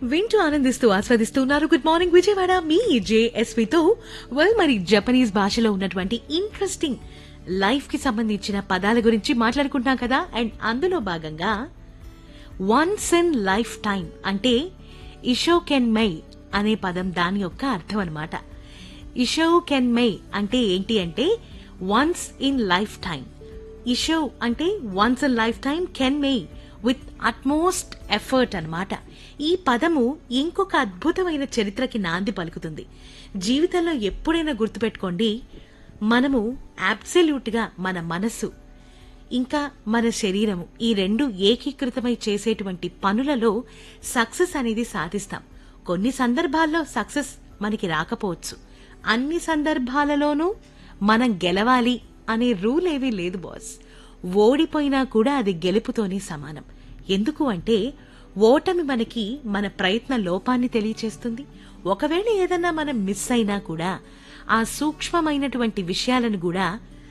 వింటూ ఆనందిస్తూ ఆస్వాదిస్తూ ఉన్నారు గుడ్ మార్నింగ్ విజయవాడ మీ జేఎస్వితో వెల్ మరి జపనీస్ భాషలో ఉన్నటువంటి ఇంట్రెస్టింగ్ లైఫ్ కి సంబంధించిన పదాల గురించి మాట్లాడుకుంటున్నాం కదా అండ్ అందులో భాగంగా వన్స్ ఇన్ లైఫ్ టైం అంటే ఇషో కెన్ మై అనే పదం దాని యొక్క అర్థం అనమాట ఇషో కెన్ మై అంటే ఏంటి అంటే వన్స్ ఇన్ లైఫ్ టైం ఇషో అంటే once in life time can may with utmost effort అన్నమాట ఈ పదము ఇంకొక అద్భుతమైన చరిత్రకి నాంది పలుకుతుంది జీవితంలో ఎప్పుడైనా గుర్తుపెట్టుకోండి మనము అబ్సల్యూట్ గా మన మనసు ఇంకా మన శరీరము ఈ రెండు ఏకీకృతమై చేసేటువంటి పనులలో సక్సెస్ అనేది సాధిస్తాం కొన్ని సందర్భాల్లో సక్సెస్ మనకి రాకపోవచ్చు అన్ని సందర్భాలలోనూ మనం గెలవాలి అనే రూల్ ఏవీ లేదు బాస్ ఓడిపోయినా కూడా అది గెలుపుతోనే సమానం ఎందుకు అంటే ఓటమి మనకి మన ప్రయత్న లోపాన్ని తెలియచేస్తుంది ఒకవేళ ఏదన్నా మనం మిస్ అయినా కూడా ఆ సూక్ష్మమైనటువంటి విషయాలను కూడా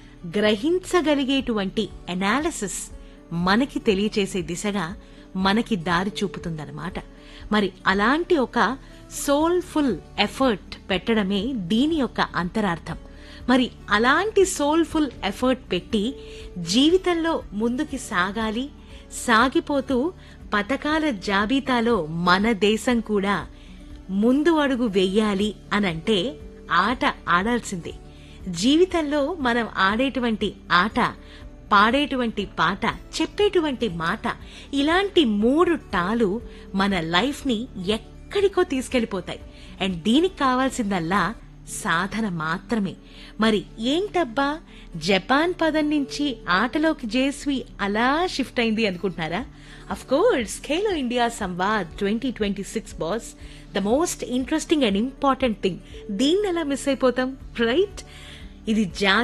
గ్రహించగలిగేటువంటి అనాలిసిస్ మనకి తెలియచేసే దిశగా మనకి దారి చూపుతుందన్నమాట మరి అలాంటి ఒక సోల్ఫుల్ ఎఫర్ట్ పెట్టడమే దీని యొక్క అంతరార్థం మరి అలాంటి సోల్ఫుల్ ఎఫర్ట్ పెట్టి జీవితంలో ముందుకి సాగాలి సాగిపోతూ పథకాల జాబితాలో మన దేశం కూడా ముందు అడుగు వెయ్యాలి అనంటే ఆట ఆడాల్సిందే జీవితంలో మనం ఆడేటువంటి ఆట పాడేటువంటి పాట చెప్పేటువంటి మాట ఇలాంటి మూడు టాలు మన లైఫ్ ని ఎక్కడికో తీసుకెళ్లిపోతాయి అండ్ దీనికి కావాల్సిందల్లా సాధన మాత్రమే మరి ఏంటబ్బా జపాన్ పదం నుంచి ఆటలోకి జేస్వి అలా షిఫ్ట్ అయింది అనుకుంటున్నారా of course Khelo India Samvad twenty twenty six boss the most interesting and important thing దీన్ని ఎలా మిస్ అయిపోతాం రైట్ ఇది జా